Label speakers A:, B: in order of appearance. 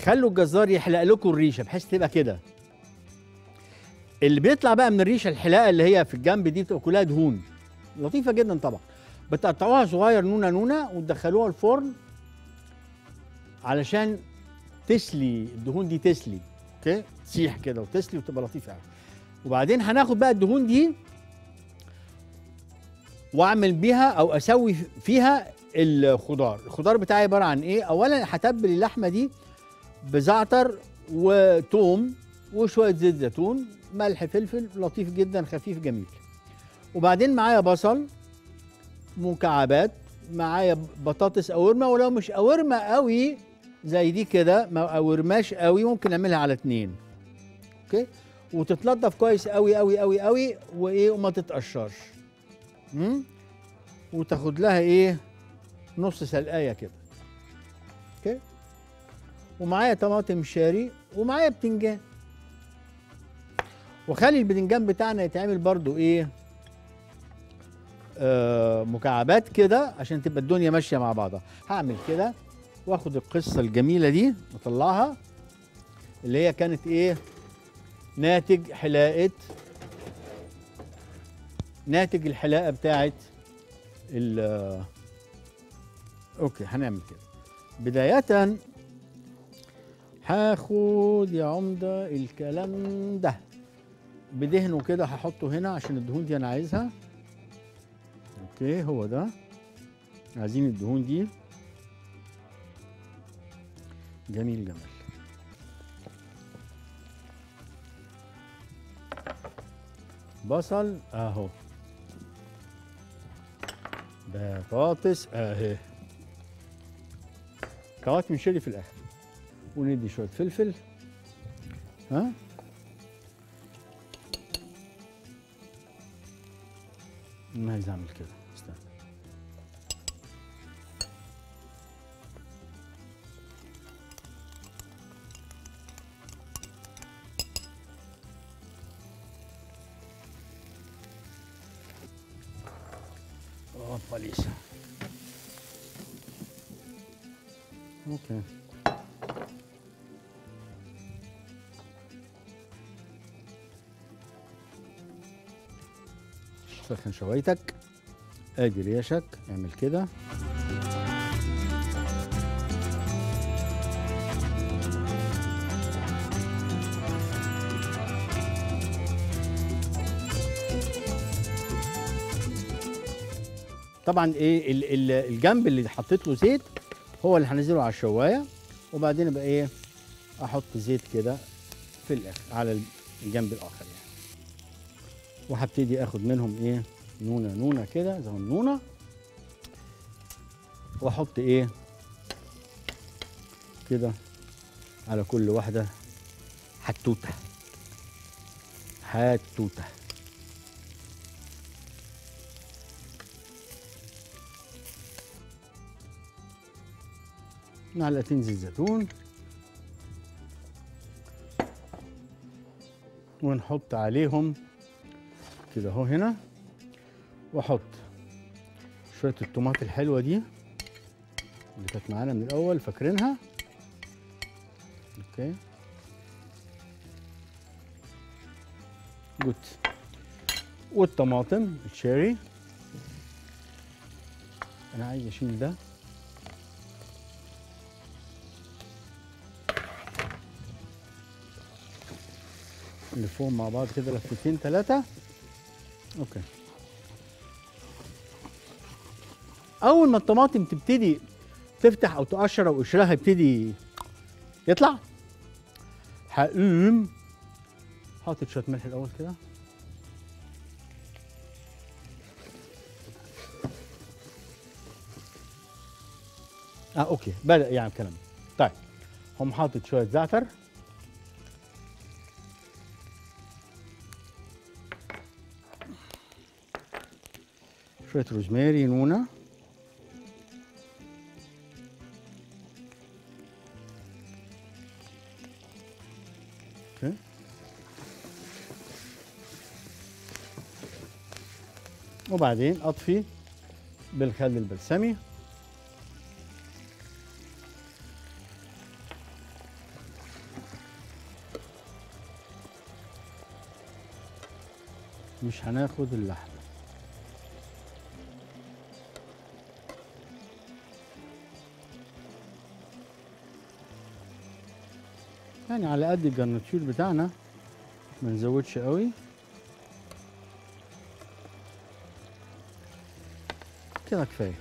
A: خلوا الجزار يحلق لكم الريشه بحيث تبقى كده اللي بيطلع بقى من الريشه الحلاقه اللي هي في الجنب دي بتبقى كلها دهون لطيفه جدا طبعا بتقطعوها صغير نونه نونه وتدخلوها الفرن علشان تسلي الدهون دي تسلي اوكي تسيح كده وتسلي وتبقى لطيفه قوي وبعدين هناخد بقى الدهون دي واعمل بيها او اسوي فيها الخضار الخضار بتاعي عباره عن ايه اولا هتبل اللحمه دي بزعتر وتوم وشويه زيت زيتون ملح فلفل لطيف جدا خفيف جميل وبعدين معايا بصل مكعبات معايا بطاطس قورمه ولو مش قورمه قوي زي دي كده ما قورماش قوي ممكن نعملها على اتنين اوكي وتتنضف كويس قوي قوي قوي قوي وايه وما تتقشرش امم وتاخد لها ايه نص سلقايه كده اوكي ومعايا طماطم شاري ومعايا بتنجان وخلي البتنجان بتاعنا يتعمل برضو ايه آه مكعبات كده عشان تبقى الدنيا ماشيه مع بعضها هعمل كده واخد القصه الجميله دي واطلعها اللي هي كانت ايه ناتج حلاقه ناتج الحلاقه بتاعت ال اوكي هنعمل كده بدايه هاخد يا عمده الكلام ده بدهنه كده هحطه هنا عشان الدهون دي انا عايزها اوكي هو ده عايزين الدهون دي جميل جمال بصل اهو بطاطس اهي طماطم شيري في الاخر وندي شويه فلفل ها ما عايز اعمل كده استنى اوبا ليسا اوكي سخن شوايتك ادي ريشك اعمل كده طبعا ايه ال- ال- الجنب اللي حطيت له زيت هو اللي هنزله على الشوايه وبعدين يبقى ايه احط زيت كده في الاخر على الجنب الاخر يعني وهبتدي اخد منهم ايه نونه نونه كده زي النونه واحط ايه كده على كل واحده حتوته حتوته معلقتين زيت زيتون ونحط عليهم كده اهو هنا واحط شويه الطماط الحلوه دي اللي كانت معانا من الاول فاكرينها اوكي جود والطماطم الشيري انا عايز اشيل ده نلفهم مع بعض كده لفتين ثلاثة اوكي أول ما الطماطم تبتدي تفتح أو تقشر أو قشرها يبتدي يطلع هقوم حاطط شوية ملح الأول كده اه اوكي بدأ يعني كلام طيب هم حاطط شوية زعتر شوية روزماري نونة اوكي وبعدين اطفي بالخل البلسمي مش هناخد اللحمه يعني على قد الجرناتير بتاعنا ما نزودش قوي كده كفايه